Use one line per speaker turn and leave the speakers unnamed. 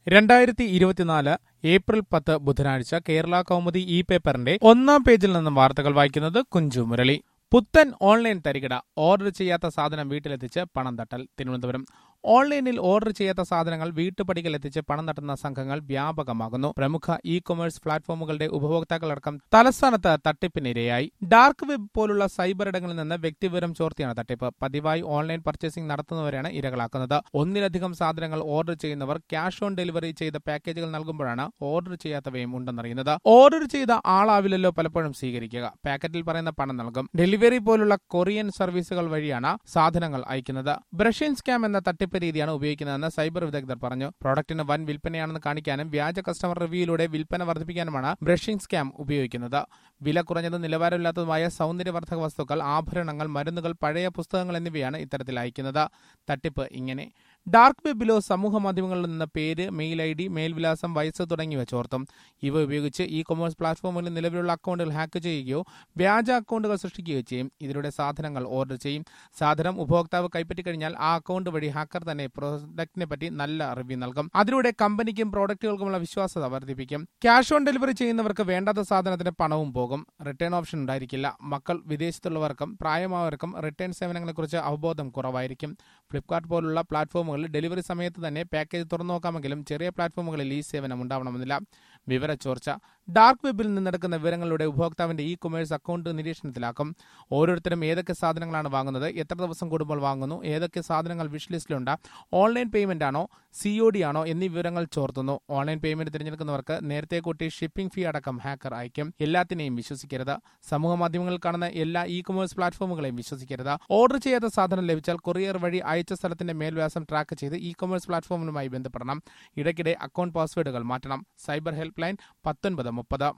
രണ്ടായിരത്തി ഇരുപത്തിനാല് ഏപ്രിൽ പത്ത് ബുധനാഴ്ച കേരള കൗമുദി ഇ പേപ്പറിന്റെ ഒന്നാം പേജിൽ നിന്നും വാർത്തകൾ വായിക്കുന്നത് കുഞ്ചു മുരളി പുത്തൻ ഓൺലൈൻ തരികിട ഓർഡർ ചെയ്യാത്ത സാധനം വീട്ടിലെത്തിച്ച് പണം തട്ടൽ തിരുവനന്തപുരം ഓൺലൈനിൽ ഓർഡർ ചെയ്യാത്ത സാധനങ്ങൾ വീട്ടുപടിക്കൽ എത്തിച്ച് പണം തട്ടുന്ന സംഘങ്ങൾ വ്യാപകമാകുന്നു പ്രമുഖ ഇ കൊമേഴ്സ് പ്ലാറ്റ്ഫോമുകളുടെ ഉപഭോക്താക്കളടക്കം തലസ്ഥാനത്ത് തട്ടിപ്പിനിരയായി ഡാർക്ക് വെബ് പോലുള്ള സൈബർ ഇടങ്ങളിൽ നിന്ന് വ്യക്തിവിവരം ചോർത്തിയാണ് തട്ടിപ്പ് പതിവായി ഓൺലൈൻ പർച്ചേസിംഗ് നടത്തുന്നവരാണ് ഇരകളാക്കുന്നത് ഒന്നിലധികം സാധനങ്ങൾ ഓർഡർ ചെയ്യുന്നവർ ക്യാഷ് ഓൺ ഡെലിവറി ചെയ്ത പാക്കേജുകൾ നൽകുമ്പോഴാണ് ഓർഡർ ചെയ്യാത്തവയും ഉണ്ടെന്നറിയുന്നത് ഓർഡർ ചെയ്ത ആളാവില്ലല്ലോ പലപ്പോഴും സ്വീകരിക്കുക പാക്കറ്റിൽ പറയുന്ന പണം നൽകും ഡെലിവറി പോലുള്ള കൊറിയൻ സർവീസുകൾ വഴിയാണ് സാധനങ്ങൾ അയക്കുന്നത് ബ്രഷിൻ സ്കാം എന്ന തട്ടിപ്പ് രീതിയാണ് ഉപയോഗിക്കുന്നതെന്ന് സൈബർ വിദഗ്ധർ പറഞ്ഞു പ്രോഡക്റ്റിന് വൻ വിൽപ്പനയാണെന്ന് കാണിക്കാനും വ്യാജ കസ്റ്റമർ റിവ്യൂയിലൂടെ വിൽപ്പന വർദ്ധിപ്പിക്കാനുമാണ് ബ്രഷിംഗ് സ്കാം ഉപയോഗിക്കുന്നത് വില കുറഞ്ഞതും നിലവാരമില്ലാത്തതുമായ സൗന്ദര്യവർദ്ധക വസ്തുക്കൾ ആഭരണങ്ങൾ മരുന്നുകൾ പഴയ പുസ്തകങ്ങൾ എന്നിവയാണ് ഇത്തരത്തിൽ അയക്കുന്നത് തട്ടിപ്പ് ഇങ്ങനെ ഡാർക്ക് വെബിലോ സമൂഹ മാധ്യമങ്ങളിൽ നിന്ന് പേര് മെയിൽ ഐ ഡി മേൽവിലാസം വയസ്സ് തുടങ്ങിയവ ചോർത്തും ഇവ ഉപയോഗിച്ച് ഇ കൊമേഴ്സ് പ്ലാറ്റ്ഫോമുകളിൽ നിലവിലുള്ള അക്കൗണ്ടുകൾ ഹാക്ക് ചെയ്യുകയോ വ്യാജ അക്കൗണ്ടുകൾ സൃഷ്ടിക്കുകയോ ചെയ്യും ഇതിലൂടെ സാധനങ്ങൾ ഓർഡർ ചെയ്യും സാധനം ഉപഭോക്താവ് കൈപ്പറ്റിക്കഴിഞ്ഞാൽ ആ അക്കൗണ്ട് വഴി ഹാക്കർ തന്നെ പ്രോഡക്റ്റിനെ പറ്റി നല്ല റിവ്യൂ നൽകും അതിലൂടെ കമ്പനിക്കും പ്രോഡക്റ്റുകൾക്കുമുള്ള വിശ്വാസത വർദ്ധിപ്പിക്കും ക്യാഷ് ഓൺ ഡെലിവറി ചെയ്യുന്നവർക്ക് വേണ്ടാത്ത സാധനത്തിന് പണവും പോകും റിട്ടേൺ ഓപ്ഷൻ ഉണ്ടായിരിക്കില്ല മക്കൾ വിദേശത്തുള്ളവർക്കും പ്രായമായവർക്കും റിട്ടേൺ സേവനങ്ങളെക്കുറിച്ച് അവബോധം കുറവായിരിക്കും ഫ്ലിപ്കാർട്ട് പോലുള്ള പ്ലാറ്റ്ഫോമുകളിൽ ഡെലിവറി സമയത്ത് തന്നെ പാക്കേജ് തുറന്നു നോക്കാമെങ്കിലും ചെറിയ പ്ലാറ്റ്ഫോമുകളിൽ ഈ സേവനം ഉണ്ടാവണമെന്നില്ല വിവര ചോർച്ച ഡാർക്ക് വെബിൽ നിന്നെടുക്കുന്ന വിവരങ്ങളുടെ ഉപഭോക്താവിന്റെ ഇ കൊമേഴ്സ് അക്കൗണ്ട് നിരീക്ഷണത്തിലാക്കും ഓരോരുത്തരും ഏതൊക്കെ സാധനങ്ങളാണ് വാങ്ങുന്നത് എത്ര ദിവസം കൂടുമ്പോൾ വാങ്ങുന്നു ഏതൊക്കെ സാധനങ്ങൾ വിഷ് ലിസ്റ്റിലുണ്ട് ഓൺലൈൻ പേയ്മെന്റ് ആണോ സി ഒ ഡി ആണോ എന്നീ വിവരങ്ങൾ ചോർത്തുന്നു ഓൺലൈൻ പേയ്മെന്റ് തിരഞ്ഞെടുക്കുന്നവർക്ക് നേരത്തെ കൂട്ടി ഷിപ്പിംഗ് ഫീ അടക്കം ഹാക്കർ അയക്കും എല്ലാത്തിനെയും വിശ്വസിക്കരുത് സമൂഹ മാധ്യമങ്ങളിൽ കാണുന്ന എല്ലാ ഇ കൊമേഴ്സ് പ്ലാറ്റ്ഫോമുകളെയും വിശ്വസിക്കരുത് ഓർഡർ ചെയ്യാത്ത സാധനം ലഭിച്ചാൽ കൊറിയർ വഴി അയച്ച സ്ഥലത്തിന്റെ മേൽവ്യാസം ട്രാക്ക് ചെയ്ത് ഇ കൊമേഴ്സ് പ്ലാറ്റ്ഫോമുമായി ബന്ധപ്പെടണം ഇടയ്ക്കിടെ അക്കൗണ്ട് പാസ്വേഡുകൾ മാറ്റണം സൈബർ ഹെൽപ്പ് ലൈൻ പത്തൊൻപത് മുപ്പത്